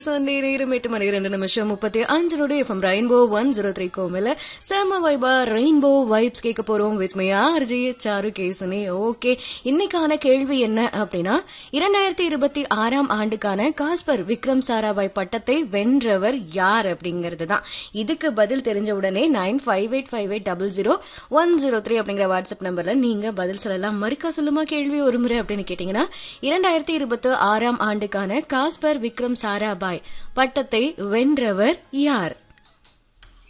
Sunday நேரம் எட்டு மணி ரெண்டு நிமிஷம் முப்பத்தி அஞ்சலோட FM rainbow one zero three கோமில் செம வைபா ரெயின்போ வைப்ஸ் கேட்க போறோம் வித் மை ஆர்ஜி சாரு கேசுனி ஓகே இன்னைக்கான கேள்வி என்ன அப்படின்னா இரண்டாயிரத்தி இருபத்தி ஆறாம் ஆண்டுக்கான காஸ்பர் விக்ரம் சாராபாய் பட்டத்தை வென்றவர் யார் அப்படிங்கிறது தான் இதுக்கு பதில் தெரிஞ்ச உடனே nine five eight five eight double zero one zero three அப்படிங்கிற வாட்ஸ்அப் நம்பர்ல நீங்க பதில் சொல்லலாம் மறுக்கா சொல்லுமா கேள்வி ஒரு முறை அப்படின்னு கேட்டீங்கன்னா இரண்டாயிரத்தி இருபத்தி ஆறாம் ஆண்டுக்கான காஸ்பர் விக்ரம் சாராபாய் பட்டத்தை வென்றவர் யார்